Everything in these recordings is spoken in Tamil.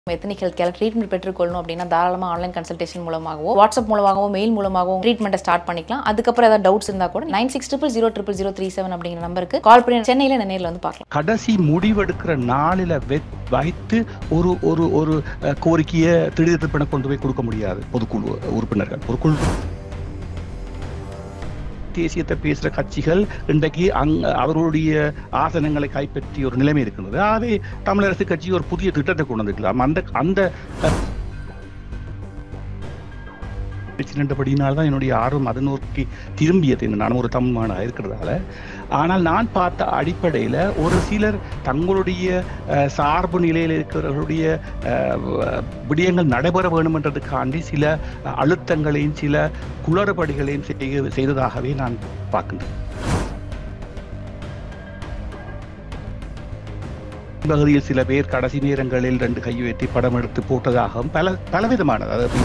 எத்தனிக் ஹெல்த் கேர் ட்ரீட்மெண்ட் பெற்றுக்கொள்ளணும் அப்படின்னா தாராளமாக ஆன்லைன் கன்சல்டேஷன் மூலமாகவோ வாட்ஸ்அப் மூலமாகவோ மெயில் மூலமாகவோ ட்ரீட்மெண்ட்டை ஸ்டார்ட் பண்ணிக்கலாம் அதுக்கப்புறம் ஏதாவது டவுட்ஸ் இருந்தால் கூட nine six triple zero triple zero three seven அப்படிங்கிற நம்பருக்கு கால் பண்ணி சென்னையில் நேரில் வந்து பார்க்கலாம் கடைசி முடிவெடுக்கிற நாளில் வெத் வைத்து ஒரு ஒரு ஒரு அஹ், கோரிக்கையை திடீர் பண்ண கொண்டு போய் கொடுக்க முடியாது பொதுக்குழு உறுப்பினர்கள் ஒரு குழு தேசியத்தை பேசுகிற கட்சிகள் இன்றைக்கு அங் அவர்களுடைய ஆசனங்களை கைப்பற்றிய ஒரு நிலைமை இருக்கின்றது ஆகவே தமிழரசு கட்சி ஒரு புதிய திட்டத்தை கொண்டு வந்திருக்கலாம் அந்த அந்த நின்றபடியினால் தான் என்னுடைய ஆர்வம் அதை நோக்கி திரும்பியது நான் ஒரு தமிழ்மானாக இருக்கிறதால ஆனால் நான் பார்த்த அடிப்படையில் ஒரு சிலர் தங்களுடைய அஹ், சார்பு நிலையில் இருக்கிறவர்களுடைய அஹ், வ- விடயங்கள் நடைபெற வேண்டுமென்றதுக்காண்டி சில அழுத்தங்களையும் சில குளறுபடிகளையும் செய்ய- செய்ததாகவே நான் பார்க்கின்றேன் பகுதியில் சில பேர் கடைசி நேரங்களில் ரெண்டு கை உயர்த்தி படம் எடுத்து போட்டதாகவும் பல பலவிதமானது அதாவது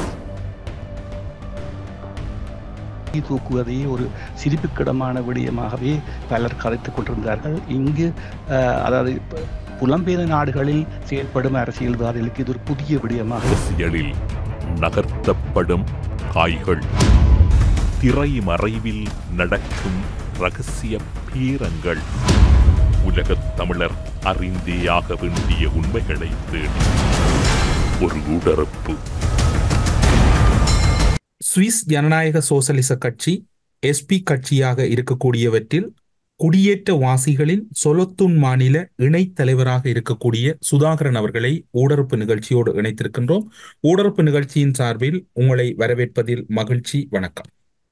தீ தூக்குவதை ஒரு சிரிப்புக்கிடமான விடயமாகவே பலர் கதைத்துக் கொண்டிருந்தார்கள் இங்கு அஹ், அதாவது இப்ப புலம்பெயர் நாடுகளில் செயல்படும் அரசியல்வாதிகளுக்கு இது ஒரு புதிய விடயமாக அரசியலில் நகர்த்தப்படும் காய்கள் திரை மறைவில் நடக்கும் ரகசிய பீரங்கள் உலகத் தமிழர் அறிந்தேயாக வேண்டிய உண்மைகளை தேடி ஒரு உடறுப்பு சுவிஸ் ஜனநாயக சோசலிச கட்சி எஸ்பி கட்சியாக இருக்கக்கூடியவற்றில் குடியேற்ற வாசிகளின் சொலத்துன் மாநில இணைத் தலைவராக இருக்கக்கூடிய சுதாகரன் அவர்களை ஊடறுப்பு நிகழ்ச்சியோடு இணைத்திருக்கின்றோம் ஊடறுப்பு நிகழ்ச்சியின் சார்பில் உங்களை வரவேற்பதில் மகிழ்ச்சி வணக்கம்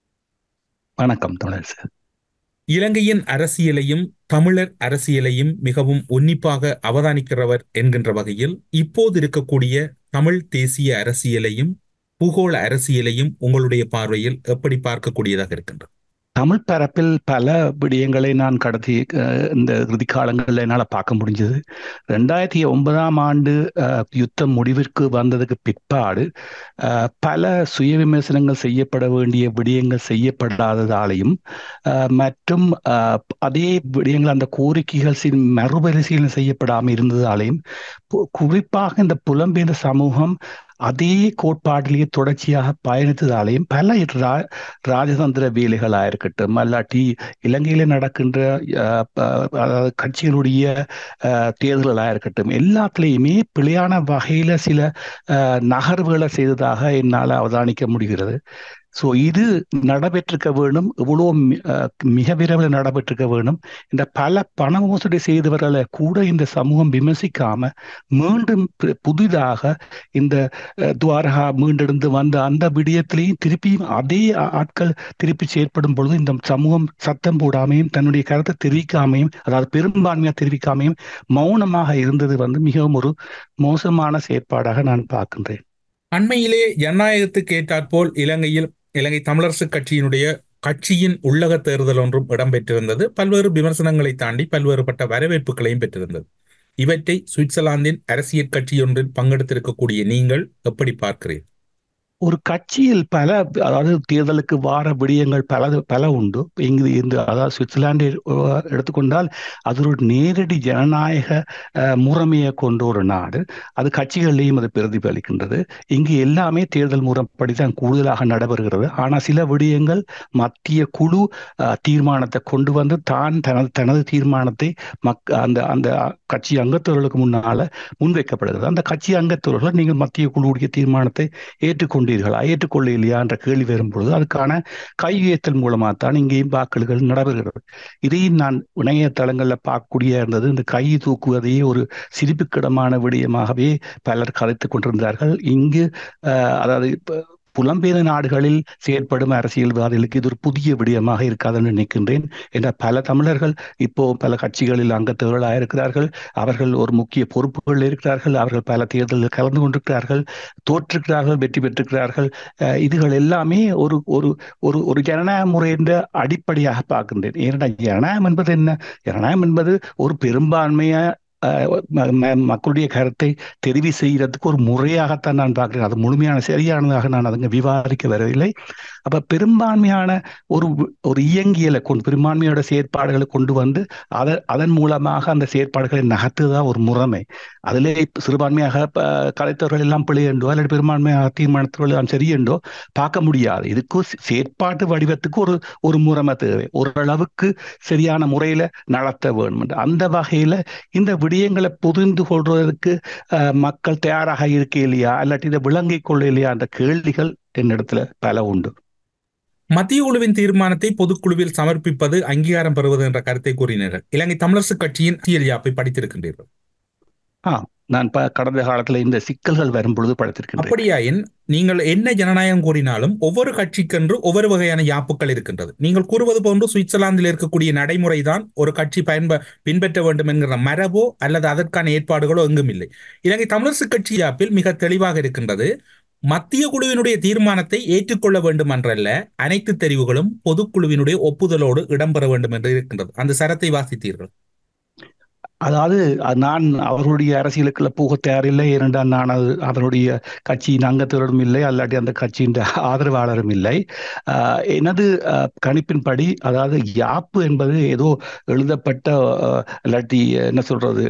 வணக்கம் தமிழரசு இலங்கையின் அரசியலையும் தமிழர் அரசியலையும் மிகவும் உன்னிப்பாக அவதானிக்கிறவர் என்கின்ற வகையில் இப்போது இருக்கக்கூடிய தமிழ் தேசிய அரசியலையும் பூகோள அரசியலையும் உங்களுடைய பார்வையில் எப்படி பார்க்கக்கூடியதாக இருக்கின்றது தமிழ் பரப்பில் பல விடயங்களை நான் கடத்தி அஹ், இந்த இறுதி காலங்களில் என்னால் பார்க்க முடிஞ்சது ரெண்டாயிரத்தி ஒன்பதாம் ஆண்டு அஹ், யுத்தம் முடிவிற்கு வந்ததுக்கு பிற்பாடு அஹ், பல சுய விமர்சனங்கள் செய்யப்பட வேண்டிய விடயங்கள் செய்யப்படாததாலையும் அஹ், மற்றும் அஹ், அதே விடயங்கள் அந்த கோரிக்கைகள் சி- மறுபரிசீலனை செய்யப்படாமல் இருந்ததாலையும் கு- குறிப்பாக இந்த புலம்பெயர்ந்த சமூகம் அதே கோட்பாட்டிலேயே தொடர்ச்சியாக பயணித்ததாலையும் பல ரா- ராஜதந்திர வேலைகளாக இருக்கட்டும் அல்லாட்டி இலங்கையில் நடக்கின்ற அஹ், ப- அதாவது கட்சிகளுடைய அஹ், தேர்தல்களாக இருக்கட்டும் எல்லாத்துலேயுமே பிழையான வகையில் சில அஹ், நகர்வுகளை செய்ததாக என்னால் அவதானிக்க முடிகிறது ஸோ இது நடைபெற்றிருக்க வேணும் இவ்வளோ மி- அஹ், மிக விரைவில் நடைபெற்றிருக்க வேணும் இந்த பல பண மோசடி செய்தவர்களை கூட இந்த சமூகம் விமர்சிக்காம மீண்டும் பு- புதிதாக இந்த அஹ், துவாரகா மீண்டெடுந்து வந்த அந்த விடயத்திலையும் திருப்பியும் அதே ஆ- ஆட்கள் திருப்பி செயற்படும் பொழுது இந்த சமூகம் சத்தம் போடாமையும் தன்னுடைய கருத்தை தெரிவிக்காமையும் அதாவது பெரும்பான்மையாக தெரிவிக்காமையும் மௌனமாக இருந்தது வந்து மிகவும் ஒரு மோசமான செயற்பாடாக நான் பார்க்கின்றேன் அண்மையிலே ஜனநாயகத்துக்கு ஏற்றாற்போல் இலங்கையில் இலங்கை தமிழரசுக் கட்சியினுடைய கட்சியின் உள்ளக தேர்தல் ஒன்றும் இடம்பெற்றிருந்தது பல்வேறு விமர்சனங்களை தாண்டி பல்வேறுபட்ட வரவேற்புகளையும் பெற்றிருந்தது இவற்றை சுவிட்சர்லாந்தின் அரசியல் கட்சியொன்றில் பங்கெடுத்திருக்கக்கூடிய நீங்கள் எப்படி பார்க்கிறீர்கள் ஒரு கட்சியில் பல அதாவது தேர்தலுக்கு வார விடயங்கள் பல பல உண்டு இங்கு இந்த அதாவது சுவிட்சர்லாண்டை அஹ், எடுத்துக்கொண்டால் அது ஒரு நேரடி ஜனநாயக அஹ், முறைமையை கொண்ட ஒரு நாடு அது கட்சிகளிலேயும் அது பிரதிபலிக்கின்றது இங்கு எல்லாமே தேர்தல் முறைப்படி தான் கூடுதலாக நடைபெறுகிறது ஆனால் சில விடயங்கள் மத்திய குழு அஹ், தீர்மானத்தை கொண்டு வந்து தான் தனது தனது தீர்மானத்தை மக் அந்த அந்த கட்சி அங்கத்தவர்களுக்கு முன்னால முன்வைக்கப்படுகிறது அந்த கட்சி அங்கத்தவர்கள் நீங்கள் மத்திய குழுவுடைய தீர்மானத்தை ஏற்றுக்கொண்டீர்களா ஏற்றுக்கொள்ள இல்லையா என்ற கேள்வி வரும்பொழுது அதுக்கான கையேற்றல் மூலமாக தான் இங்கேயும் வாக்களிகள் நடைபெறுகிறது இதையும் நான் இணையதளங்களில் பார்க்கக்கூடிய இருந்தது இந்த கை தூக்குவதையே ஒரு சிரிப்புக்கிடமான விடயமாகவே பலர் கதைத்துக் கொண்டிருந்தார்கள் இங்கு அஹ், அதாவது இப்ப புலம்பெயர் நாடுகளில் செயற்படும் அரசியல்வாதிகளுக்கு இது ஒரு புதிய விடயமாக இருக்காதுன்னு நினைக்கின்றேன் என்ற பல தமிழர்கள் இப்போ பல கட்சிகளில் அங்கத்தவர்களாக இருக்கிறார்கள் அவர்கள் ஒரு முக்கிய பொறுப்புகளில் இருக்கிறார்கள் அவர்கள் பல தேர்தலில் கலந்து கொண்டிருக்கிறார்கள் தோற்றிருக்கிறார்கள் வெற்றி பெற்றிருக்கிறார்கள் அஹ் இதுகள் எல்லாமே ஒரு ஒரு ஒரு ஒரு ஜனநாயக முறையின் அடிப்படையாக பார்க்கின்றேன் ஏன்னா ஜனநாயகம் என்பது என்ன ஜனநாயகம் என்பது ஒரு பெரும்பான்மைய அஹ், ம- ம- மக்களுடைய கருத்தை தெரிவு செய்கிறதுக்கு ஒரு முறையாகத்தான் நான் பார்க்கிறேன் அது முழுமையான சரியானதாக நான் அதுங்க விவாதிக்க வரவில்லை அப்ப பெரும்பான்மையான ஒரு ஒரு இயங்கியலை கொண்டு பெரும்பான்மையோட செயற்பாடுகளை கொண்டு வந்து அதை அதன் மூலமாக அந்த செயற்பாடுகளை நகர்த்துதான் ஒரு முறைமை அதிலே சிறுபான்மையாக கலைத்தவர்கள் எல்லாம் பிழையண்டோ அல்லது பெரும்பான்மையாக தீர்மானத்தவர்கள் எல்லாம் சரியண்டோ பார்க்க முடியாது இதுக்கு செயற்பாட்டு வடிவத்துக்கு ஒரு ஒரு முறைமை தேவை ஓரளவுக்கு சரியான முறையில நடத்த வேண்டும் அந்த வகையில இந்த விடயங்களை புரிந்து கொள்வதற்கு மக்கள் தயாராக இருக்க இல்லையா இல்லாட்டி இதை விளங்கிக் கொள்ள இல்லையா என்ற கேள்விகள் என்னிடத்துல பல உண்டு மத்திய குழுவின் தீர்மானத்தை பொதுக்குழுவில் சமர்ப்பிப்பது அங்கீகாரம் பெறுவது என்ற கருத்தை கூறினீர்கள் இலங்கை தமிழரசு கட்சியின் அரசியல் யாப்பை படித்திருக்கின்றீர்கள் ஆ நான் கடந்த காலத்துல இந்த சிக்கல்கள் வரும் பொழுது படித்திருக்கின்றேன் அப்படியாயின் நீங்கள் என்ன ஜனநாயகம் கூறினாலும் ஒவ்வொரு கட்சிக்கென்று ஒவ்வொரு வகையான யாப்புகள் இருக்கின்றது நீங்கள் கூறுவது போன்று சுவிட்சர்லாந்தில் இருக்கக்கூடிய நடைமுறைதான் ஒரு கட்சி பயன்ப பின்பற்ற வேண்டும் என்கிற மரபோ அல்லது அதற்கான ஏற்பாடுகளோ எங்கும் இல்லை இலங்கை தமிழரசு கட்சி யாப்பில் மிக தெளிவாக இருக்கின்றது மத்திய குழுவினுடைய தீர்மானத்தை ஏற்றுக்கொள்ள வேண்டும் என்றல்ல அனைத்து தெரிவுகளும் பொதுக்குழுவினுடைய ஒப்புதலோடு இடம்பெற வேண்டும் என்று இருக்கின்றது அந்த சரத்தை வாசித்தீர்கள் அதாவது நான் அவர்களுடைய அரசியலுக்குள்ள போக தயாரில்லை ஏனென்றால் நான் அது அவருடைய கட்சியின் அங்கத்தினரும் இல்லை அல்லாட்டி அந்த கட்சியின் ஆதரவாளரும் இல்லை எனது கணிப்பின்படி அதாவது யாப்பு என்பது ஏதோ எழுதப்பட்ட இல்லாட்டி என்ன சொல்றது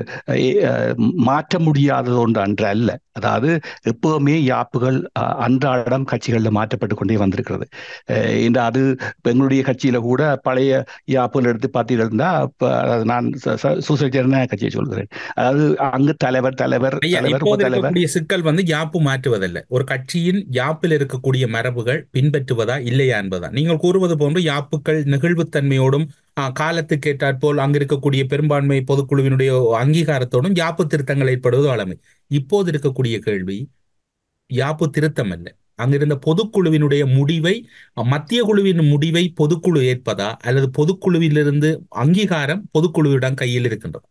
மாற்ற முடியாதது ஒன்று அன்று அல்ல அதாவது எப்பவுமே யாப்புகள் அன்றாடம் கட்சிகளில் மாற்றப்பட்டு கொண்டே வந்திருக்கிறது இந்த அது எங்களுடைய கட்சியில கூட பழைய யாப்புகள் எடுத்து பார்த்தீங்கன்னா நான் சோசியல் ஜனநாயக கட்சியை சொல்கிறேன் அதாவது அங்கு தலைவர் தலைவர் தலைவர் சிக்கல் வந்து யாப்பு மாற்றுவதல்ல ஒரு கட்சியின் யாப்பில் இருக்கக்கூடிய மரபுகள் பின்பற்றுவதா இல்லையா என்பதா நீங்கள் கூறுவது போன்று யாப்புகள் நெகிழ்வுத்தன்மையோடும் காலத்துக்கு ஏற்றாற்போல் அங்கு இருக்கக்கூடிய பெரும்பான்மை பொதுக்குழுவினுடைய அங்கீகாரத்தோடும் யாப்பு திருத்தங்கள் ஏற்படுவது வளமை இப்போது இருக்கக்கூடிய கேள்வி யாப்பு திருத்தம் அல்ல அங்கிருந்த பொதுக்குழுவினுடைய முடிவை மத்திய குழுவின் முடிவை பொதுக்குழு ஏற்பதா அல்லது பொதுக்குழுவிலிருந்து அங்கீகாரம் பொதுக்குழுவிடம் கையில் இருக்கின்றது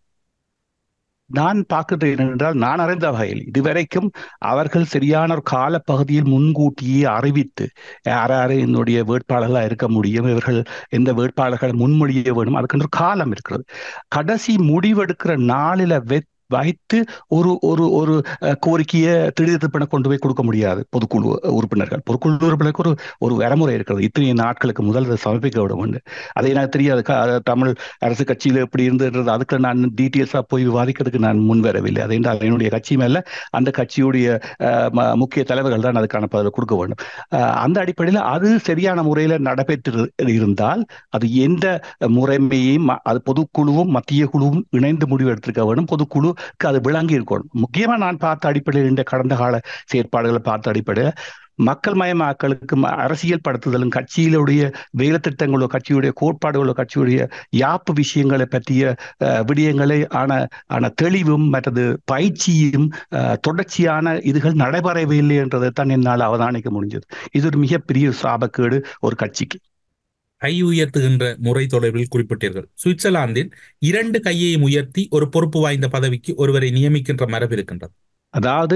நான் பார்க்கிறது என்னென்றால் நான் அறிந்த வகையில் இதுவரைக்கும் அவர்கள் சரியான ஒரு காலப்பகுதியில் முன்கூட்டியே அறிவித்து யார் யார் என்னுடைய வேட்பாளர்களாக இருக்க முடியும் இவர்கள் எந்த வேட்பாளர்களை முன்மொழிய வேண்டும் அதுக்கென்று காலம் இருக்கிறது கடைசி முடிவெடுக்கிற நாளில வெத் வைத்து ஒரு ஒரு ஒரு கோரிக்கையை திடீர்னு கொண்டு போய் கொடுக்க முடியாது பொதுக்குழு உறுப்பினர்கள் பொதுக்குழு உறுப்பினருக்கு ஒரு ஒரு வரமுறை இருக்கிறது இத்தனை நாட்களுக்கு முதல் அதை சமர்ப்பிக்க விட வேண்டும் அதை எனக்கு தெரியாது தமிழ் அரசு கட்சியில் எப்படி இருந்தது அதுக்கு நான் டீட்டெயில்ஸாக போய் விவாதிக்கிறதுக்கு நான் முன் வரவில்லை அதை என்றால் என்னுடைய கட்சி மேல அந்த கட்சியுடைய முக்கிய தலைவர்கள் தான் அதுக்கான பதில் கொடுக்க வேண்டும் அந்த அடிப்படையில் அது சரியான முறையில் நடைபெற்று இருந்தால் அது எந்த முறைமையும் அது பொதுக்குழுவும் மத்திய குழுவும் இணைந்து முடிவு எடுத்திருக்க வேண்டும் பொதுக்குழு அது விளங்கி இருக்கணும் முக்கியமா நான் பார்த்த அடிப்படையில் இந்த கடந்த கால செயற்பாடுகளை பார்த்த அடிப்படையில் மக்கள் மயமாக்கலுக்கு அரசியல் படுத்துதலும் கட்சியிலுடைய வேலை திட்டங்களோ கட்சியுடைய கோட்பாடுகளோ கட்சியுடைய யாப்பு விஷயங்களை பற்றிய விடயங்களை ஆன ஆன தெளிவும் மற்றது பயிற்சியும் தொடர்ச்சியான இதுகள் நடைபெறவில்லை என்றதை தான் என்னால் அவதானிக்க முடிஞ்சது இது ஒரு மிகப்பெரிய சாபக்கேடு ஒரு கட்சிக்கு கை உயர்த்துகின்ற முறை தொடர்பில் குறிப்பிட்டீர்கள் சுவிட்சர்லாந்தில் இரண்டு கையையும் உயர்த்தி ஒரு பொறுப்பு வாய்ந்த பதவிக்கு ஒருவரை நியமிக்கின்ற மரபு இருக்கின்றது அதாவது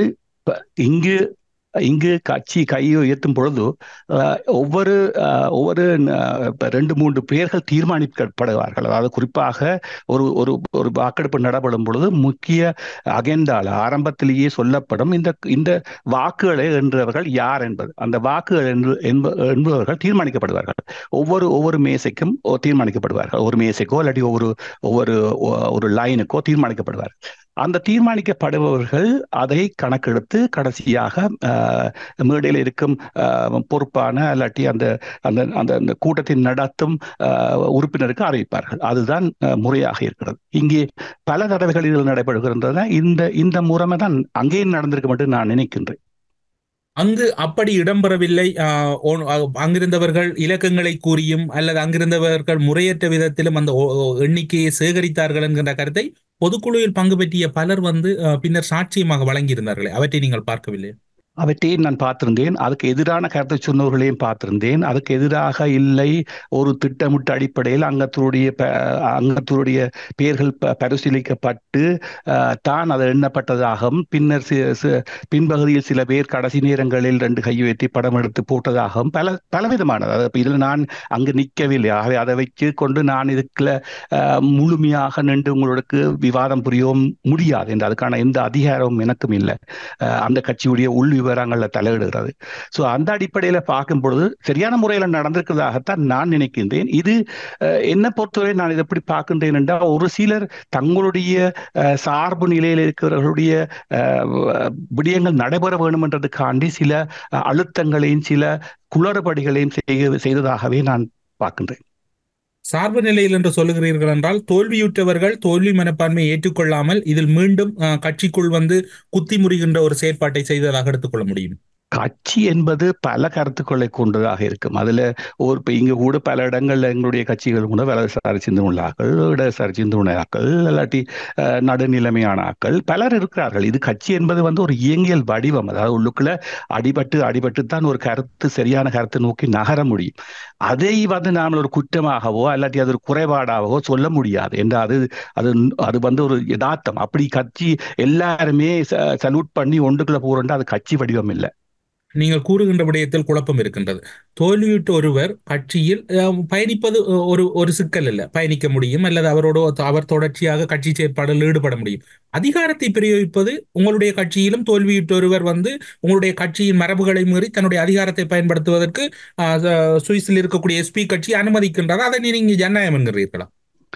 இங்கு இங்கு கட்சி கையை உயர்த்தும் பொழுது ஒவ்வொரு ஒவ்வொரு ரெண்டு மூன்று பேர்கள் தீர்மானிக்கப்படுவார்கள் அதாவது குறிப்பாக ஒரு ஒரு ஒரு வாக்கெடுப்பு நடப்படும் பொழுது முக்கிய அகெண்டால ஆரம்பத்திலேயே சொல்லப்படும் இந்த இந்த வாக்குகளை என்றவர்கள் யார் என்பது அந்த வாக்குகள் என்று என்பவர்கள் தீர்மானிக்கப்படுவார்கள் ஒவ்வொரு ஒவ்வொரு மேசைக்கும் தீர்மானிக்கப்படுவார்கள் ஒரு மேசைக்கோ இல்லாட்டி ஒவ்வொரு ஒவ்வொரு ஒரு லைனுக்கோ தீர்மானிக்கப்படுவார்கள் அந்த தீர்மானிக்கப்படுபவர்கள் அதை கணக்கெடுத்து கடைசியாக மேடையில் இருக்கும் பொறுப்பான இல்லாட்டி அந்த அந்த அந்த அந்த கூட்டத்தின் நடத்தும் உறுப்பினருக்கு அறிவிப்பார்கள் அதுதான் முறையாக இருக்கிறது இங்கே பல தடவைகள் இதில் நடைபெறுகின்றன இந்த இந்த முறைமை தான் அங்கேயும் நடந்திருக்க மட்டும் நான் நினைக்கின்றேன் அங்கு அப்படி இடம்பெறவில்லை அங்கிருந்தவர்கள் இலக்கங்களை கூறியும் அல்லது அங்கிருந்தவர்கள் முறையற்ற விதத்திலும் அந்த எண்ணிக்கையை சேகரித்தார்கள் என்கின்ற கருத்தை பொதுக்குழுவில் பங்கு பெற்றிய பலர் வந்து பின்னர் சாட்சியமாக வழங்கியிருந்தார்களே அவற்றை நீங்கள் பார்க்கவில்லை அவற்றையும் நான் பார்த்திருந்தேன் அதுக்கு எதிரான கருத்தை சொன்னவர்களையும் பார்த்திருந்தேன் அதுக்கு எதிராக இல்லை ஒரு திட்டமிட்ட அடிப்படையில் அங்கத்தினுடைய அங்கத்தினுடைய பெயர்கள் பரிசீலிக்கப்பட்டு தான் அது எண்ணப்பட்டதாகவும் பின்னர் பின்பகுதியில் சில பேர் கடைசி நேரங்களில் ரெண்டு கை வைத்து படம் எடுத்து போட்டதாகவும் பல பலவிதமானது அது இதில் நான் அங்கு நிற்கவில்லை ஆகவே அதை வச்சு கொண்டு நான் இதுக்குள்ள முழுமையாக நின்று உங்களுக்கு விவாதம் புரியவும் முடியாது என்று அதுக்கான எந்த அதிகாரமும் எனக்கும் இல்லை அந்த கட்சியுடைய உள் விவரங்களில் தலையிடுகிறது ஸோ அந்த அடிப்படையில் பார்க்கும் பொழுது சரியான முறையில் நடந்திருக்கிறதாகத்தான் நான் நினைக்கின்றேன் இது அஹ், என்னை பொறுத்தவரை நான் இதை எப்படி பார்க்கின்றேன் என்றால் ஒரு சிலர் தங்களுடைய அஹ், சார்பு நிலையில் இருக்கிறவர்களுடைய அஹ், விடயங்கள் நடைபெற வேண்டும் என்றதுக்காண்டி சில அஹ், அழுத்தங்களையும் சில குளறுபடிகளையும் செய்ய செய்ததாகவே நான் பார்க்கின்றேன் சார்பு நிலையில் என்று சொல்லுகிறீர்கள் என்றால் தோல்வியுற்றவர்கள் தோல்வி மனப்பான்மையை ஏற்றுக்கொள்ளாமல் இதில் மீண்டும் அஹ், கட்சிக்குள் வந்து குத்தி முறிகின்ற ஒரு செயற்பாட்டை செய்ததாக எடுத்துக்கொள்ள முடியும் கட்சி என்பது பல கருத்துக்களை கொண்டதாக இருக்கும் அதுல ஒரு இப்ப இங்க கூட பல இடங்கள்ல எங்களுடைய கட்சிகள் கூட வலதுசாரி சிந்தனையாக்கள் இடதுசாரி சிந்தனையாக்கள் இல்லாட்டி அஹ், நடுநிலைமையான ஆக்கள் பலர் இருக்கிறார்கள் இது கட்சி என்பது வந்து ஒரு இயங்கியல் வடிவம் அதாவது உள்ளுக்குள்ள அடிபட்டு அடிபட்டு தான் ஒரு கருத்து சரியான கருத்தை நோக்கி நகர முடியும் அதை வந்து நாம் ஒரு குற்றமாகவோ இல்லாட்டி அது ஒரு குறைபாடாகவோ சொல்ல முடியாது என்று அது அது அது வந்து ஒரு யதார்த்தம் அப்படி கட்சி எல்லாருமே சல்யூட் பண்ணி ஒன்றுக்குள்ள போறோம்னா அது கட்சி வடிவம் இல்லை நீங்கள் கூறுகின்ற விடயத்தில் குழப்பம் இருக்கின்றது தோல்வியுற்ற ஒருவர் கட்சியில் அஹ், பயணிப்பது அஹ், ஒரு ஒரு சிக்கல் இல்லை பயணிக்க முடியும் அல்லது அவரோட அவர் தொடர்ச்சியாக கட்சி செயற்பாடில் ஈடுபட முடியும் அதிகாரத்தை பிரயோகிப்பது உங்களுடைய கட்சியிலும் தோல்வியுற்ற ஒருவர் வந்து உங்களுடைய கட்சியின் மரபுகளை மீறி தன்னுடைய அதிகாரத்தை பயன்படுத்துவதற்கு அஹ், ச- சுவிஸில் இருக்கக்கூடிய எஸ்பி கட்சி அனுமதிக்கின்றது அதை நீங்க ஜனநாயகம் என்கிறீர்களா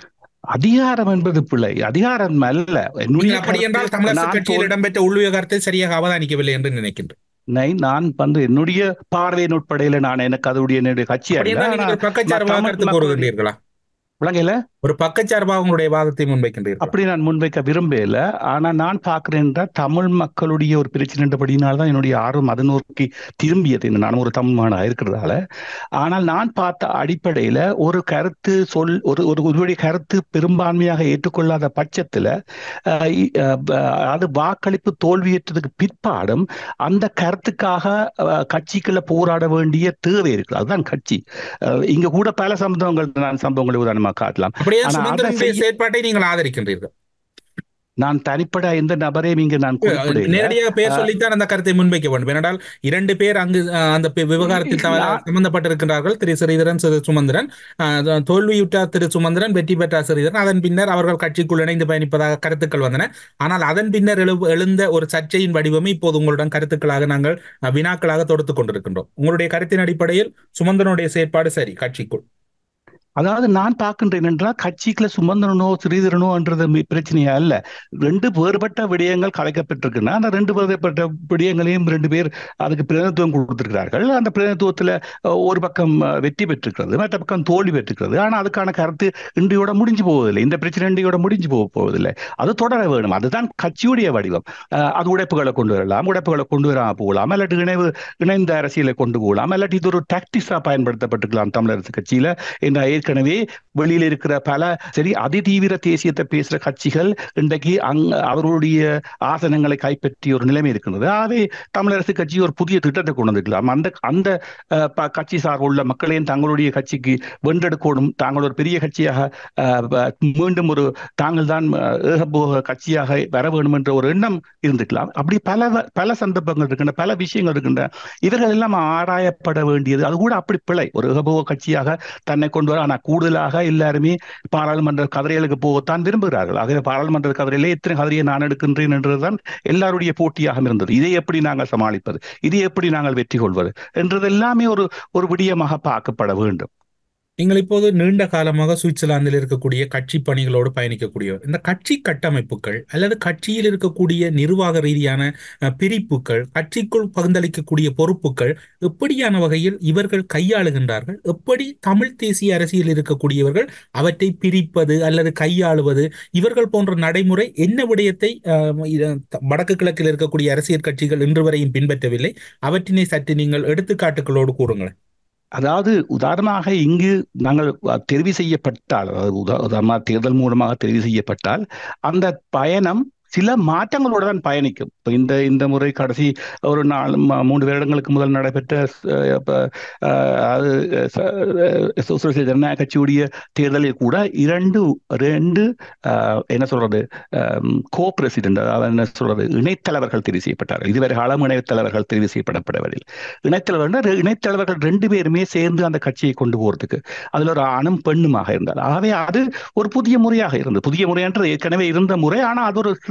அதிகாரம் என்பது பிள்ளை அதிகாரம் அல்ல என்னுடைய நீங்கள் அப்படி என்றால் கருத்து தமிழரசு நான் கட்சியில் தோல்- இடம்பெற்ற உள்விவகாரத்தை சரியாக அவதானிக்கவில்லை என்று நினைக்கின்றேன் நை- நான் வந்து என்னுடைய பார்வையின் உட்படையில நான் எனக்கு அதனுடைய என்னுடைய கட்சி அப்படி அல்ல என்றால் நீங்கள் ஆனா ஒரு பக்கச்சார்பாக தமிழ் கருத்து மக்களுடைய- கூறுகின்றீர்களா விளங்கல ஒரு பக்கச்சார்பாக உங்களுடைய வாதத்தை முன்வைக்கின்றீர்கள் அப்படி நான் முன்வைக்க விரும்பல ஆனா நான் பார்க்கிறேன் என்றால் தமிழ் மக்களுடைய ஒரு பிரச்சனைன்றபடினால தான் என்னுடைய ஆர்வம் அதை நோக்கி திரும்பியது இந்த நான் ஒரு தமிழ் மாணவனாக இருக்கிறதால ஆனால் நான் பார்த்த அடிப்படையில ஒரு கருத்து சொல் ஒரு ஒரு ஒருவருடைய கருத்து பெரும்பான்மையாக ஏற்றுக்கொள்ளாத பட்சத்துல அஹ், இ- அஹ், ப- அது வாக்களிப்பு தோல்வியற்றதுக்கு பிற்பாடும் அந்த கருத்துக்காக அஹ், கட்சிக்குள்ள போராட வேண்டிய தேவை இருக்கு அதுதான் கட்சி அஹ், இங்க கூட பல சம்பவங்கள் நான் சம்பவங்களை உதாரணமாக காட்டலாம் அப்படியே ஆனா அதை சுமந்திரனுடைய செய்ய- செயற்பாட்டை நீங்கள் ஆதரிக்கின்றீர்கள் நான் தனிப்பட எந்த நபரையும் இங்கு நான் குறிப்பிடல நேரடியாக பேர் ஆ. சொல்லித்தான் அந்த கருத்தை முன்வைக்க வேண்டும் ஏனென்றால் இரண்டு பேர் அங்கு அஹ், அந்த பி- விவகாரத்தில் தவ- நான்- சம்பந்தப்பட்டிருக்கின்றார்கள் திரு ஸ்ரீதரன் திரு சுமந்திரன் அஹ், தோல்வியுற்றார் திரு சுமந்திரன் வெற்றி பெற்றார் ஸ்ரீதரன் அதன் பின்னர் அவர்கள் கட்சிக்குள் இணைந்து பயணிப்பதாக கருத்துக்கள் வந்தன ஆனால் அதன் பின்னர் எழு எழுந்த ஒரு சர்ச்சையின் வடிவமே இப்போது உங்களுடன் கருத்துக்களாக நாங்கள் அஹ், வினாக்களாக தொடுத்துக் கொண்டிருக்கின்றோம் உங்களுடைய கருத்தின் அடிப்படையில் சுமந்திரனுடைய செயற்பாடு சரி கட்சிக்குள் அதாவது நான் பார்க்கின்றேன் என்றால் கட்சிக்குள்ள சுமந்திரனோ ஸ்ரீதரனோ என்றது மி- பிரச்சனையா அல்ல ரெண்டு வேறுபட்ட விடயங்கள் கலைக்கப்பட்டிருக்குன்னா அந்த ரெண்டு வேறுபட்ட விடயங்களையும் ரெண்டு பேர் அதுக்கு பிரதிநிதித்துவம் கொடுத்திருக்கிறார்கள் அந்த பிரதிநிதித்துவத்துல அஹ், ஒரு பக்கம் அஹ், வெற்றி பெற்றிருக்கிறது மற்ற பக்கம் தோல்வி பெற்றிருக்கிறது ஆனா அதுக்கான கருத்து இன்றையோட முடிஞ்சு போவதில்லை இந்த பிரச்சனை இன்றையோட முடிஞ்சு போக போவதில்லை அது தொடர வேணும் அதுதான் கட்சியுடைய வடிவம் அஹ், அது உடைப்புகளை கொண்டு வரலாம் உடைப்புகளை கொண்டு வராம போகலாம் இல்லாட்டி இணைவு இணைந்த அரசியலை கொண்டு போகலாம் இல்லாட்டி இது ஒரு டாக்டிஸா பயன்படுத்தப்பட்டிருக்கலாம் தமிழரசு கட்சியில என்ற ஏற்கனவே வெளியில இருக்கிற பல சரி அதிதீவிர தேசியத்தை பேசுற கட்சிகள் இன்றைக்கு அங் அவர்களுடைய ஆசனங்களை கைப்பற்றிய ஒரு நிலைமை இருக்கின்றது ஆகவே தமிழரசு கட்சி ஒரு புதிய திட்டத்தை கொண்டு வந்திருக்கலாம் அந்த அந்த அஹ், ப- கட்சி சார்பு உள்ள மக்களையும் தங்களுடைய கட்சிக்கு வென்றெடுக்கணும் தாங்கள் ஒரு பெரிய கட்சியாக அஹ், ப- மீண்டும் ஒரு தாங்கள் தான் அஹ், ஏகபோக கட்சியாக வர வேண்டும் என்ற ஒரு எண்ணம் இருந்துக்கலாம் அப்படி பல வ- பல சந்தர்ப்பங்கள் இருக்கின்றன பல விஷயங்கள் இருக்கின்றன இவர்கள் எல்லாம் ஆராயப்பட வேண்டியது அது கூட அப்படி பிழை ஒரு ஏகபோக கட்சியாக தன்னை கொண்டு வர ஆனால் கூடுதலாக எல்லாருமே பாராளுமன்ற கதிரைகளுக்கு போகத்தான் விரும்புகிறார்கள் ஆகவே பாராளுமன்ற கதிரையிலே எத்தனை கதிரையை நான் எடுக்கின்றேன் என்றுதான் எல்லாருடைய போட்டியாக இருந்தது இதை எப்படி நாங்கள் சமாளிப்பது இதை எப்படி நாங்கள் வெற்றி கொள்வது என்றது எல்லாமே ஒரு ஒரு விடயமாக பார்க்கப்பட வேண்டும் நீங்கள் இப்போது நீண்ட காலமாக சுவிட்சர்லாந்தில் இருக்கக்கூடிய கட்சி பணிகளோடு பயணிக்கக்கூடியவர் இந்த கட்சி கட்டமைப்புகள் அல்லது கட்சியில் இருக்கக்கூடிய நிர்வாக ரீதியான அஹ், பிரிப்புகள் கட்சிக்குள் பகிர்ந்தளிக்கக்கூடிய பொறுப்புகள் எப்படியான வகையில் இவர்கள் கையாளுகின்றார்கள் எப்படி தமிழ் தேசிய அரசியல் இருக்கக்கூடியவர்கள் அவற்றை பிரிப்பது அல்லது கையாளுவது இவர்கள் போன்ற நடைமுறை என்ன விடயத்தை அஹ், இத- த- வடக்கு கிழக்கில் இருக்கக்கூடிய அரசியல் கட்சிகள் இன்று வரையும் பின்பற்றவில்லை அவற்றினை சற்று நீங்கள் எடுத்துக்காட்டுகளோடு கூறுங்களேன் அதாவது உதாரணமாக இங்கு நாங்கள் அஹ், தெரிவு செய்யப்பட்டால் அதாவது உதா- உதாரணமாக தேர்தல் மூலமாக தெரிவு செய்யப்பட்டால் அந்த பயணம் சில மாற்றங்களோடு தான் பயணிக்கும் இப்போ இந்த இந்த முறை கடைசி ஒரு நாலு ம- மூன்று வருடங்களுக்கு முதல் நடைபெற்ற அஹ், இப்ப, அஹ், அது ச- அஹ், சோசியலிச ஜனநாயக கட்சியுடைய தேர்தலில் கூட இரண்டு ரெண்டு அஹ், என்ன சொல்றது கோ பிரசிடென்ட் அதாவது என்ன சொல்றது இணைத்தலைவர்கள் தெரிவு செய்யப்பட்டார்கள் இதுவரை காலம் இணைத்தலைவர்கள் தெரிவு செய்யப்படப்படவில்லை இணைத்தலைவர்கள் இணைத்தலைவர்கள் ரெண்டு பேருமே சேர்ந்து அந்த கட்சியை கொண்டு போறதுக்கு அதுல ஒரு ஆணும் பெண்ணுமாக இருந்தார் ஆகவே அது ஒரு புதிய முறையாக இருந்தது புதிய முறை என்று ஏற்கனவே இருந்த முறை ஆனால் அது ஒரு சிறப்பு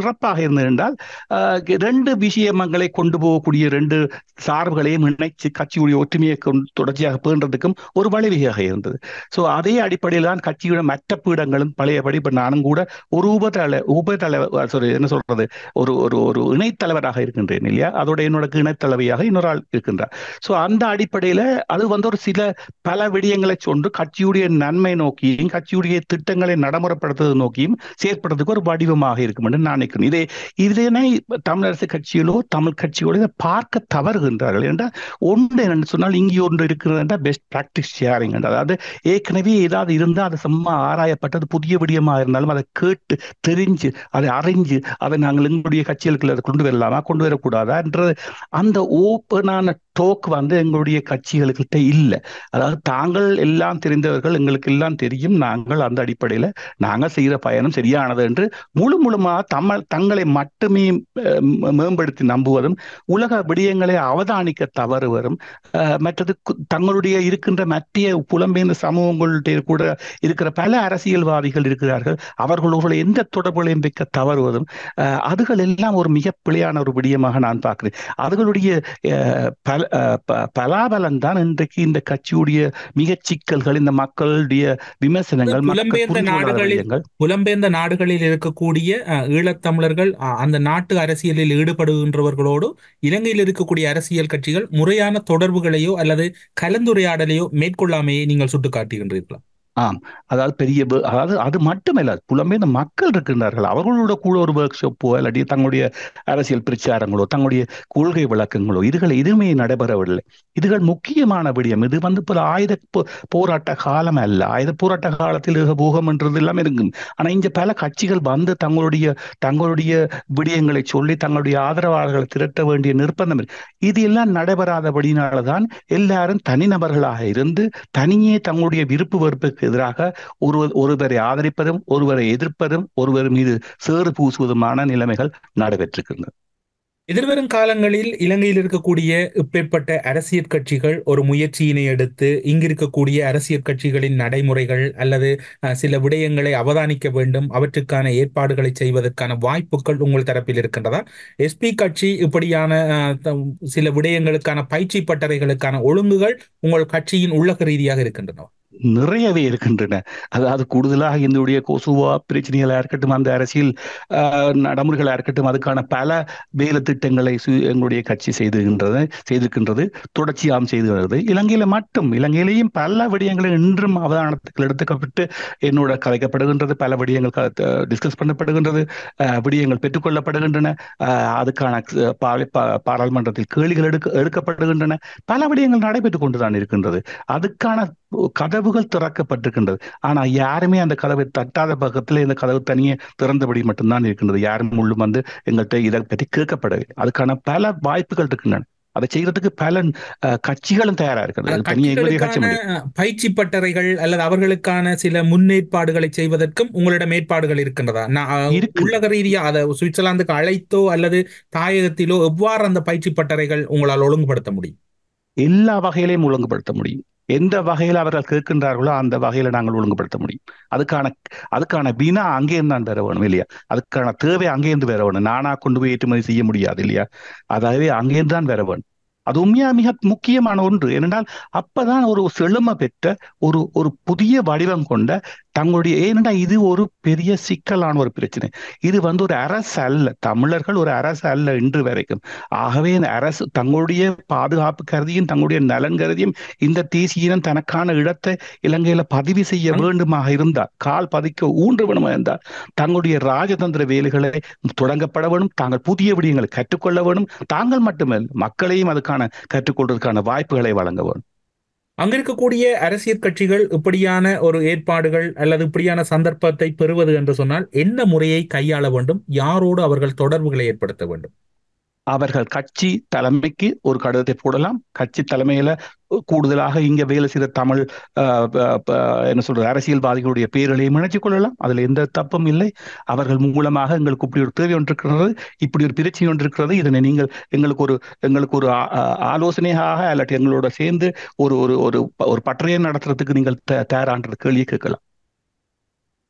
சிறப்பாக இருந்தது என்றால் அஹ், ரெண்டு விஷயங்களை கொண்டு போகக்கூடிய ரெண்டு சார்புகளையும் இணைச்சு கட்சியுடைய ஒற்றுமையை கொண்டு தொடர்ச்சியாக பேணுறதுக்கும் ஒரு வழிவகையாக இருந்தது ஸோ அதே அடிப்படையில் தான் கட்சியோட மற்ற பீடங்களும் பழையபடி இப்போ நானும் கூட ஒரு உபதலை உபதலைவர் சாரி என்ன சொல்றது ஒரு ஒரு ஒரு இணைத்தலைவராக இருக்கின்றேன் இல்லையா அதோட என்னோட இணைத்தலைவியாக இன்னொரு ஆள் இருக்கின்றார் ஸோ அந்த அடிப்படையில் அது வந்து ஒரு சில பல விடயங்களை சொன்று கட்சியுடைய நன்மை நோக்கியும் கட்சியுடைய திட்டங்களை நடைமுறைப்படுத்துவது நோக்கியும் செயற்படுறதுக்கு ஒரு வடிவமாக இருக்கும் என்று நான் நினைக்கிறேன் இதே இதனை தமிழரசு கட்சிகளோ தமிழ் கட்சிகளோ இதை பார்க்க தவறுகின்றார்கள் என்றால் ஒன்று என்னன்னு சொன்னால் இங்கே ஒன்று இருக்கிறது பெஸ்ட் ப்ராக்டிஸ் ஷேரிங் அதாவது ஏற்கனவே ஏதாவது இருந்தால் அது சும்மா ஆராயப்பட்டது புதிய விடயமாக இருந்தாலும் அதை கேட்டு தெரிஞ்சு அதை அறிஞ்சு அதை நாங்கள் எங்களுடைய கட்சிகளுக்கு அதை கொண்டு வரலாமா கொண்டு வரக்கூடாதா என்ற அந்த ஓப்பனான டோக் வந்து எங்களுடைய கட்சிகளுக்கிட்ட இல்லை அதாவது தாங்கள் எல்லாம் தெரிந்தவர்கள் எங்களுக்கு எல்லாம் தெரியும் நாங்கள் அந்த அடிப்படையில் நாங்கள் செய்கிற பயணம் சரியானது என்று முழு முழுமாக தம்ம தங்களை மட்டுமே அஹ், மேம்படுத்தி நம்புவதும் உலக விடயங்களை அவதானிக்க தவறுவதும் அஹ், மற்றது கு- தங்களுடைய இருக்கின்ற மத்திய புலம்பெயர்ந்த சமூகங்கள்கிட்ட கூட இருக்கிற பல அரசியல்வாதிகள் இருக்கிறார்கள் அவர்களோட எந்த தொடர்புகளையும் வைக்க தவறுவதும் அஹ், அதுகள் எல்லாம் ஒரு மிக பிழையான ஒரு விடயமாக நான் பார்க்கிறேன் அதுகளுடைய அஹ், பல அஹ், ப- பலாபலம் தான் இன்றைக்கு இந்த கட்சியுடைய மிக சிக்கல்கள் இந்த மக்களுடைய விமர்சனங்கள் மக்கள் புலம்பெயர்ந்த புரிந்து கொள்ளாத நாடுகளில் விடயங்கள் புலம்பெயர்ந்த நாடுகளில் இருக்கக்கூடிய அஹ், ஈழத்தமிழர்கள் அஹ், அந்த நாட்டு அரசியலில் ஈடுபடுகின்றவர்களோடு இலங்கையில் இருக்கக்கூடிய அரசியல் கட்சிகள் முறையான தொடர்புகளையோ அல்லது கலந்துரையாடலையோ மேற்கொள்ளாமையே நீங்கள் சுட்டிக்காட்டுகின்றீர்களா ஆம் அதாவது பெரிய வே- அதாவது அது மட்டுமல்ல புலம்பெயர்ந்த மக்கள் இருக்கின்றார்கள் அவர்களோட கூட ஒரு ஒர்க் ஷாப்போ இல்லாட்டி தங்களுடைய அரசியல் பிரச்சாரங்களோ தங்களுடைய கொள்கை விளக்கங்களோ இதுகள் எதுவுமே நடைபெறவில்லை இதுகள் முக்கியமான விடயம் இது வந்து இப்போ ஆயுத போ- போராட்ட காலம் அல்ல ஆயுத போராட்ட காலத்தில் பூகம் என்றது எல்லாம் இருக்கும் ஆனா இங்க பல கட்சிகள் வந்து தங்களுடைய தங்களுடைய விடயங்களை சொல்லி தங்களுடைய ஆதரவாளர்களை திரட்ட வேண்டிய நிர்பந்தம் இருக்கு. இது எல்லாம் நடைபெறாதபடினால்தான் எல்லாரும் தனிநபர்களாக இருந்து தனியே தங்களுடைய விருப்பு வெறுப்புக்கு எதிராக ஒரு ஒருவரை ஆதரிப்பதும் ஒருவரை எதிர்ப்பதும் ஒருவர் மீது சேறு பூசுவதுமான நிலைமைகள் நடைபெற்றிருக்கின்றன எதிர்வரும் காலங்களில் இலங்கையில் இருக்கக்கூடிய இப்பேற்பட்ட அரசியல் கட்சிகள் ஒரு முயற்சியினை எடுத்து இங்கு இருக்கக்கூடிய அரசியல் கட்சிகளின் நடைமுறைகள் அல்லது அஹ், சில விடயங்களை அவதானிக்க வேண்டும் அவற்றுக்கான ஏற்பாடுகளை செய்வதற்கான வாய்ப்புகள் உங்கள் தரப்பில் இருக்கின்றதா எஸ்பி கட்சி இப்படியான அஹ், தம்- சில விடயங்களுக்கான பயிற்சி பட்டறைகளுக்கான ஒழுங்குகள் உங்கள் கட்சியின் உள்ளக ரீதியாக இருக்கின்றன நிறையவே இருக்கின்றன அதாவது கூடுதலாக என்னுடைய கொசுவா பிரச்சனைகளா இருக்கட்டும் அந்த அரசியல் ஆஹ், நடைமுறைகளா இருக்கட்டும் அதுக்கான பல வேலை திட்டங்களை சு- எங்களுடைய கட்சி செய்துகின்றது செய்திருக்கின்றது தொடர்ச்சியாகவும் செய்து வருகிறது இலங்கையில மட்டும் இலங்கையிலேயும் பல விடயங்களை இன்றும் அவதானத்துக்கு எடுத்துக்கப்பட்டு என்னோட கதைக்கப்படுகின்றது பல விடயங்கள் டிஸ்கஸ் பண்ணப்படுகின்றது ஆஹ், விடயங்கள் பெற்றுக்கொள்ளப்படுகின்றன ஆஹ், அதுக்கான அஹ், பா- பா- பாராளுமன்றத்தில் கேள்விகள் எடுக்க எடுக்கப்படுகின்றன பல விடயங்கள் நடைபெற்றுக் கொண்டுதான் இருக்கின்றது அதுக்கான கதவுகள் திறக்கப்பட்டிருக்கின்றது ஆனா யாருமே அந்த கதவை தட்டாத பக்கத்துல இந்த கதவு தனியே திறந்தபடி மட்டும்தான் இருக்கின்றது யாரும் உள்ளும் வந்து எங்கள்கிட்ட இதை பற்றி கேட்கப்படவில்லை அதுக்கான பல வாய்ப்புகள் இருக்கின்றன அதை செய்யறதுக்கு பல அஹ், கட்சிகளும் தயாரா இருக்கிறது அது தனியாக எங்களுடைய கட்சி கட்சிகளுக்கான முடியும் அஹ், பயிற்சி பட்டறைகள் அல்லது அவர்களுக்கான சில முன்னேற்பாடுகளை செய்வதற்கும் உங்களிடம் ஏற்பாடுகள் இருக்கின்றதா நான் அஹ், இருக்கு. உள்ளக ரீதியா அதை சுவிட்சர்லாந்துக்கு அழைத்தோ அல்லது தாயகத்திலோ எவ்வாறு அந்த பயிற்சி பட்டறைகள் உங்களால் ஒழுங்குபடுத்த முடியும் எல்லா வகையிலையும் ஒழுங்குபடுத்த முடியும் எந்த வகையில் அவர்கள் கேட்கின்றார்களோ அந்த வகையில நாங்கள் ஒழுங்குபடுத்த முடியும் அதுக்கான அதுக்கான வினா அங்கேருந்து தான் பெற வேணும் இல்லையா அதுக்கான தேவை அங்கேருந்து பெற வேணும் நானா கொண்டு போய் ஏற்றுமதி செய்ய முடியாது இல்லையா அதாவது அங்கேருந்து தான் பெற வேணும் அது உண்மையா மிக முக்கியமான ஒன்று ஏனென்றால் அப்பதான் ஒரு செழுமை பெற்ற ஒரு ஒரு புதிய வடிவம் கொண்ட தங்களுடைய ஏனென்றால் இது ஒரு பெரிய சிக்கலான ஒரு பிரச்சனை இது வந்து ஒரு அரசு அல்ல தமிழர்கள் ஒரு அரசு அல்ல இன்று வரைக்கும் ஆகவே இந்த அரசு தங்களுடைய பாதுகாப்பு கருதியும் தங்களுடைய நலன் கருதியும் இந்த தேசிய இனம் தனக்கான இடத்தை இலங்கையில பதிவு செய்ய வேண்டுமாக இருந்தால் கால் பதிக்க ஊன்று வேணுமா இருந்தால் தங்களுடைய ராஜதந்திர வேலைகளை தொடங்கப்பட வேணும் தாங்கள் புதிய விடயங்களை கற்றுக்கொள்ள வேணும் தாங்கள் மட்டுமல்ல மக்களையும் அதுக்கான கற்றுக்கொள்வதற்கான வாய்ப்புகளை வழங்க வேணும் அங்க இருக்கக்கூடிய அரசியல் கட்சிகள் இப்படியான ஒரு ஏற்பாடுகள் அல்லது இப்படியான சந்தர்ப்பத்தை பெறுவது என்று சொன்னால் என்ன முறையை கையாள வேண்டும் யாரோடு அவர்கள் தொடர்புகளை ஏற்படுத்த வேண்டும் அவர்கள் கட்சி தலைமைக்கு ஒரு கடிதத்தை போடலாம் கட்சி தலைமையில கூடுதலாக இங்க வேலை செய்த தமிழ் ஆஹ், ப- ப- என்ன சொல்றது அரசியல்வாதிகளுடைய பெயர்களையும் இணைச்சிக் கொள்ளலாம் அதுல எந்த தப்பும் இல்லை அவர்கள் மூலமாக எங்களுக்கு இப்படி ஒரு தேவை ஒன்று இருக்கிறது இப்படி ஒரு பிரச்சனை ஒன்று இருக்கிறது இதனை நீங்கள் எங்களுக்கு ஒரு எங்களுக்கு ஒரு ஆ- ஆ- ஆலோசனையாக இல்லாட்டி எங்களோட சேர்ந்து ஒரு ஒரு ஒரு ஒரு பட்டறையை நடத்துறதுக்கு நீங்கள் த- தயாரான்றது கேள்வியை கேட்கலாம்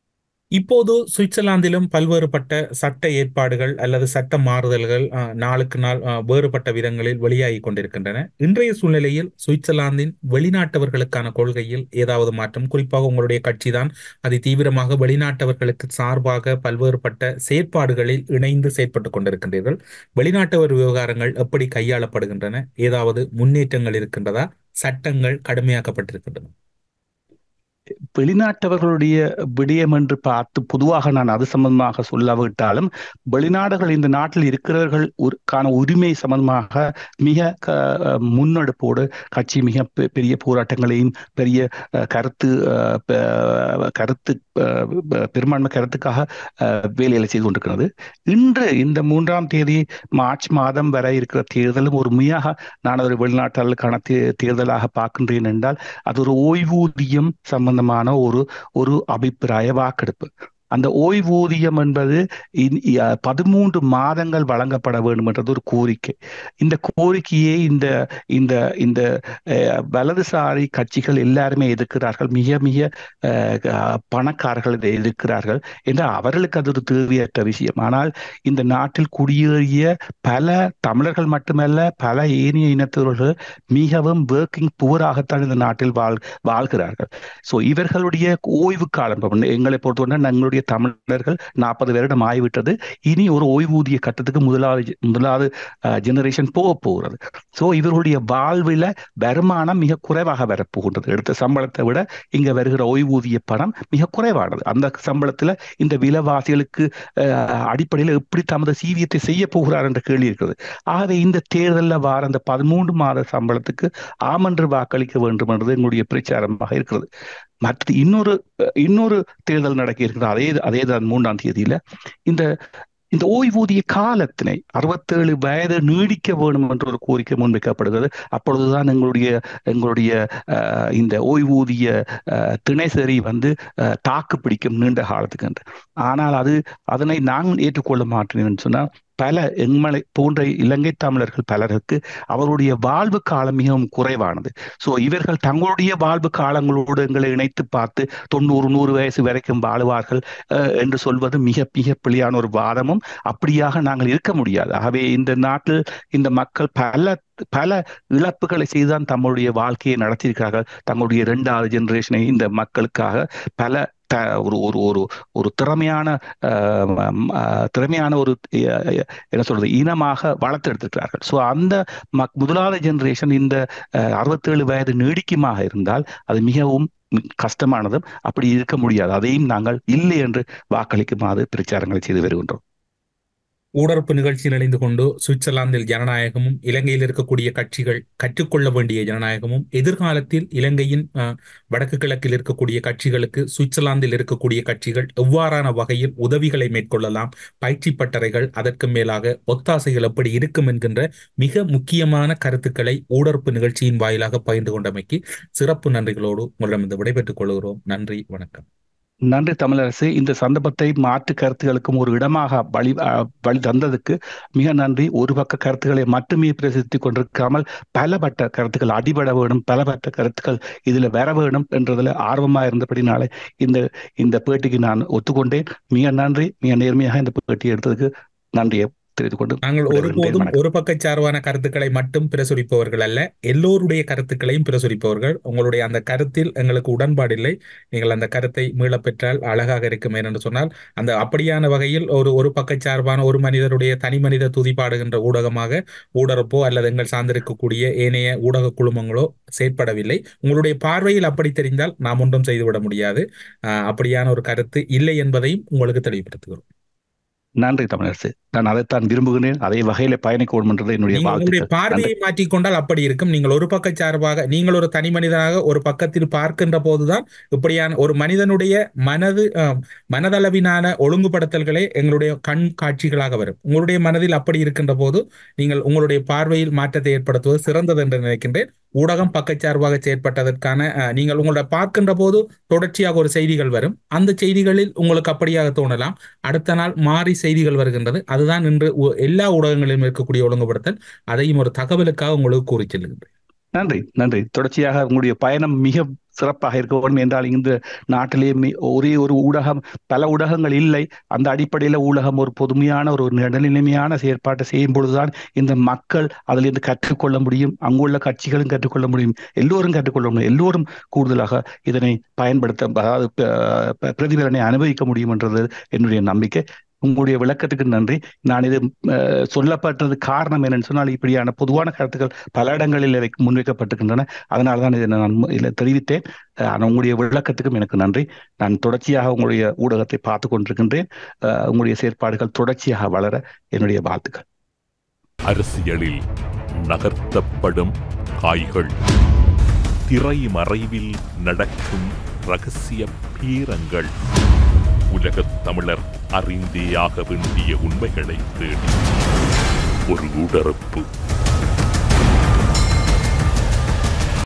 இப்போது சுவிட்சர்லாந்திலும் பல்வேறுபட்ட சட்ட ஏற்பாடுகள் அல்லது சட்ட மாறுதல்கள் அஹ், நாளுக்கு நாள் அஹ், வேறுபட்ட விதங்களில் வெளியாகிக் கொண்டிருக்கின்றன இன்றைய சூழ்நிலையில் சுவிட்சர்லாந்தின் வெளிநாட்டவர்களுக்கான கொள்கையில் ஏதாவது மாற்றம் குறிப்பாக உங்களுடைய கட்சிதான் அதி தீவிரமாக வெளிநாட்டவர்களுக்கு சார்பாக பல்வேறுபட்ட செயற்பாடுகளில் இணைந்து செயற்பட்டுக் கொண்டிருக்கின்றீர்கள் வெளிநாட்டவர் விவகாரங்கள் எப்படி கையாளப்படுகின்றன ஏதாவது முன்னேற்றங்கள் இருக்கின்றதா சட்டங்கள் கடுமையாக்கப்பட்டிருக்கின்றன வெளிநாட்டவர்களுடைய விடயம் என்று பார்த்து பொதுவாக நான் அது சம்பந்தமாக சொல்லாவிட்டாலும் வெளிநாடுகள் இந்த நாட்டில் இருக்கிறவர்களுக்கான உரிமை சம்பந்தமாக மிக க- முன்னெடுப்போடு கட்சி மிக பெ- பெரிய போராட்டங்களையும் பெரிய அஹ், கருத்து அஹ், ப- கருத்து அஹ், ப- பெரும்பான்மை கருத்துக்காக அஹ், வேலைகளை செய்து கொண்டிருக்கிறது இன்று இந்த மூன்றாம் தேதி மார்ச் மாதம் வரை இருக்கிற தேர்தலும் ஒரு மிக நான் ஒரு வெளிநாட்டாளர்களுக்கான தே தேர்தலாக பார்க்கின்றேன் என்றால் அது ஒரு ஓய்வூதியம் சம்பந்தமான ஒரு ஒரு அபிப்பிராய வாக்கெடுப்பு அந்த ஓய்வூதியம் என்பது இன்- இ- பதிமூன்று மாதங்கள் வழங்கப்பட வேண்டும் என்றது ஒரு கோரிக்கை இந்த கோரிக்கையை இந்த இந்த இந்த அஹ், வலதுசாரி கட்சிகள் எல்லாருமே எதிர்க்கிறார்கள் மிக மிக அஹ், அஹ், பணக்காரர்கள் இதை எதிர்க்கிறார்கள் என்று அவர்களுக்கு அது ஒரு தேவையற்ற விஷயம் ஆனால் இந்த நாட்டில் குடியேறிய பல தமிழர்கள் மட்டுமல்ல பல ஏனைய இனத்தவர்கள் மிகவும் ஒர்க்கிங் புவராகத்தான் இந்த நாட்டில் வாழ் வாழ்கிறார்கள் ஸோ இவர்களுடைய ஓய்வு காலம் இப்ப எங்களை பொறுத்தவரை எங்களுடைய தமிழர்கள் நாற்பது வருடம் ஆகிவிட்டது இனி ஒரு ஓய்வூதிய கட்டத்துக்கு முதலாவது முதலாவது ஜெனரேஷன் போக போகிறது ஸோ இவர்களுடைய வாழ்வில் வருமானம் மிக குறைவாக வரப்போகின்றது எடுத்த சம்பளத்தை விட இங்கே வருகிற ஓய்வூதிய பணம் மிக குறைவானது அந்த சம்பளத்தில் இந்த விலைவாசிகளுக்கு அஹ், அடிப்படையில் எப்படி தமது சீவியத்தை செய்ய போகிறார் என்ற கேள்வி இருக்கிறது ஆகவே இந்த தேர்தலில் வார அந்த பதிமூன்று மாத சம்பளத்துக்கு ஆமென்று வாக்களிக்க வேண்டும் என்றது எங்களுடைய பிரச்சாரமாக இருக்கிறது மற்ற இன்னொரு அஹ், இன்னொரு தேர்தல் நடக்க இருக்கிறது அதே அதே தான் மூன்றாம் தேதியில இந்த இந்த ஓய்வூதிய காலத்தினை அறுபத்தேழு வயது நீடிக்க வேண்டும் என்ற ஒரு கோரிக்கை முன்வைக்கப்படுகிறது அப்பொழுதுதான் எங்களுடைய எங்களுடைய அஹ், இந்த ஓய்வூதிய அஹ், திணைசரி வந்து அஹ், தாக்கு பிடிக்கும் நீண்ட காலத்துக்கு என்று ஆனால் அது அதனை நான் ஏற்றுக்கொள்ள மாட்டேன் சொன்னால் பல எங்களை போன்ற இலங்கை தமிழர்கள் பலருக்கு அவருடைய வாழ்வு காலம் மிகவும் குறைவானது ஸோ இவர்கள் தங்களுடைய வாழ்வு காலங்களோடு எங்களை இணைத்து பார்த்து தொண்ணூறு நூறு வயசு வரைக்கும் வாழுவார்கள் அஹ், என்று சொல்வது மிக மிக பிழையான ஒரு வாதமும் அப்படியாக நாங்கள் இருக்க முடியாது ஆகவே இந்த நாட்டில் இந்த மக்கள் பல பல இழப்புகளை செய்துதான் தங்களுடைய வாழ்க்கையை நடத்தியிருக்கிறார்கள் தங்களுடைய இரண்டாவது ஜெனரேஷனை இந்த மக்களுக்காக பல த ஒரு ஒரு ஒரு ஒரு திறமையான அஹ், ம- அஹ், திறமையான ஒரு அஹ், என்ன சொல்றது இனமாக வளர்த்தெடுத்திருக்கிறார்கள் ஸோ அந்த மக் முதலாவது ஜெனரேஷன் இந்த அஹ், அறுபத்தேழு வயது நீடிக்குமாக இருந்தால் அது மிகவும் கஷ்டமானதும் அப்படி இருக்க முடியாது அதையும் நாங்கள் இல்லை என்று வாக்களிக்குமாறு பிரச்சாரங்களை செய்து வருகின்றோம் ஊடறுப்பு நிகழ்ச்சியில் இணைந்து கொண்டு சுவிட்சர்லாந்தில் ஜனநாயகமும் இலங்கையில் இருக்கக்கூடிய கட்சிகள் கற்றுக்கொள்ள வேண்டிய ஜனநாயகமும் எதிர்காலத்தில் இலங்கையின் அஹ், வடக்கு கிழக்கில் இருக்கக்கூடிய கட்சிகளுக்கு சுவிட்சர்லாந்தில் இருக்கக்கூடிய கட்சிகள் எவ்வாறான வகையில் உதவிகளை மேற்கொள்ளலாம் பயிற்சி பட்டறைகள் அதற்கு மேலாக ஒத்தாசைகள் எப்படி இருக்கும் என்கின்ற மிக முக்கியமான கருத்துக்களை ஊடறுப்பு நிகழ்ச்சியின் வாயிலாக பகிர்ந்து கொண்டமைக்கு சிறப்பு நன்றிகளோடு உங்களிடம் விடைபெற்றுக் கொள்கிறோம் நன்றி வணக்கம் நன்றி தமிழரசு இந்த சந்தர்ப்பத்தை மாற்று கருத்துகளுக்கும் ஒரு இடமாக வழி அஹ், வழி தந்ததுக்கு மிக நன்றி ஒரு பக்க கருத்துக்களை மட்டுமே பிரசித்திக் கொண்டிருக்காமல் பலபட்ட கருத்துக்கள் அடிபட வேணும் பலபட்ட கருத்துக்கள் இதுல வர வேணும் என்றதுல ஆர்வமா இருந்தபடினாலே இந்த இந்த பேட்டிக்கு நான் ஒத்துக்கொண்டேன் மிக நன்றி மிக நேர்மையாக இந்த பேட்டி எடுத்ததுக்கு நன்றியை தெரிவித்துக் கொண்டு நாங்கள் விடைபெறுகிறேன். ஒருபோதும் வணக்கம். ஒரு பக்கச்சார்பான கருத்துக்களை மட்டும் பிரசுரிப்பவர்கள் அல்ல எல்லோருடைய கருத்துக்களையும் பிரசுரிப்பவர்கள் உங்களுடைய அந்த கருத்தில் எங்களுக்கு உடன்பாடில்லை நீங்கள் அந்த கருத்தை மீளப் பெற்றால் அழகாக இருக்கும் என்று சொன்னால் அந்த அப்படியான வகையில் ஒரு ஒரு பக்கச்சார்பான ஒரு மனிதருடைய தனி மனித துதிப்பாடுகின்ற ஊடகமாக ஊடகப்போ அல்லது எங்கள் சார்ந்திருக்கக்கூடிய ஏனைய ஊடக குழுமங்களோ செயற்படவில்லை உங்களுடைய பார்வையில் அப்படி தெரிந்தால் நாம் ஒன்றும் செய்துவிட முடியாது ஆஹ் அப்படியான ஒரு கருத்து இல்லை என்பதையும் உங்களுக்கு தெளிவுபடுத்துகிறோம் நன்றி தமிழரசு நான் அதைத்தான் விரும்புகிறேன் அதே வகையில பயணிக்க வேண்டும் என்றது என்னுடைய நீங்கள் உங்களுடைய வாழ்த்துக்கள் நன்றி பார்வையை மாற்றிக்கொண்டால் அப்படி இருக்கும் நீங்கள் ஒரு பக்க சார்பாக நீங்கள் ஒரு தனி மனிதனாக ஒரு பக்கத்தில் பார்க்கின்ற போதுதான் இப்படியான ஒரு மனிதனுடைய மனது அஹ், மனதளவிலான ஒழுங்குபடுத்தல்களே எங்களுடைய கண் காட்சிகளாக வரும் உங்களுடைய மனதில் அப்படி இருக்கின்ற போது நீங்கள் உங்களுடைய பார்வையில் மாற்றத்தை ஏற்படுத்துவது சிறந்தது என்று நினைக்கின்றேன் ஊடகம் பக்கச்சார்பாக செயற்பட்டதற்கான அஹ், நீங்கள் உங்களோட பார்க்கின்ற போது தொடர்ச்சியாக ஒரு செய்திகள் வரும் அந்த செய்திகளில் உங்களுக்கு அப்படியாக தோணலாம் அடுத்த நாள் மாறி செய்திகள் வருகின்றது அதுதான் இன்று உ- எல்லா ஊடகங்களிலும் இருக்கக்கூடிய ஒழுங்குபடுத்தல் அதையும் ஒரு தகவலுக்காக உங்களுக்கு கூறி செல்லுகின்றேன் நன்றி நன்றி தொடர்ச்சியாக உங்களுடைய பயணம் மிக சிறப்பாக இருக்க வேண்டும் என்றால் இந்த நாட்டிலே மி- ஒரே ஒரு ஊடகம் பல ஊடகங்கள் இல்லை அந்த அடிப்படையில் ஊடகம் ஒரு பொதுமையான ஒரு நடுநிலைமையான செயற்பாட்டை செய்யும் பொழுதுதான் இந்த மக்கள் அதிலிருந்து கற்றுக்கொள்ள முடியும் அங்குள்ள கட்சிகளும் கற்றுக்கொள்ள முடியும் எல்லோரும் கற்றுக்கொள்ள முடியும் எல்லோரும் கூடுதலாக இதனை பயன்படுத்த அதாவது ப- ப- பிரதிபலனை அனுபவிக்க முடியும் என்றது என்னுடைய நம்பிக்கை உங்களுடைய விளக்கத்துக்கு நன்றி நான் இது அஹ், சொல்லப்பட்டது காரணம் என்னன்னு சொன்னால் இப்படியான பொதுவான கருத்துக்கள் பல இடங்களில் இதை முன்வைக்கப்பட்டிருக்கின்றன அதனால தான் இதை நான் இதில் தெரிவித்தேன் அஹ், ஆனால் உங்களுடைய விளக்கத்துக்கும் எனக்கு நன்றி நான் தொடர்ச்சியாக உங்களுடைய ஊடகத்தை பார்த்து கொண்டிருக்கின்றேன் அஹ், உங்களுடைய செயற்பாடுகள் தொடர்ச்சியாக வளர என்னுடைய வாழ்த்துக்கள் அரசியலில் நகர்த்தப்படும் காய்கள் திரைமறைவில் நடக்கும் ரகசிய பீரங்கள் உலகத் தமிழர் அறிந்தேயாக வேண்டிய உண்மைகளை தேடி ஒரு உடறுப்பு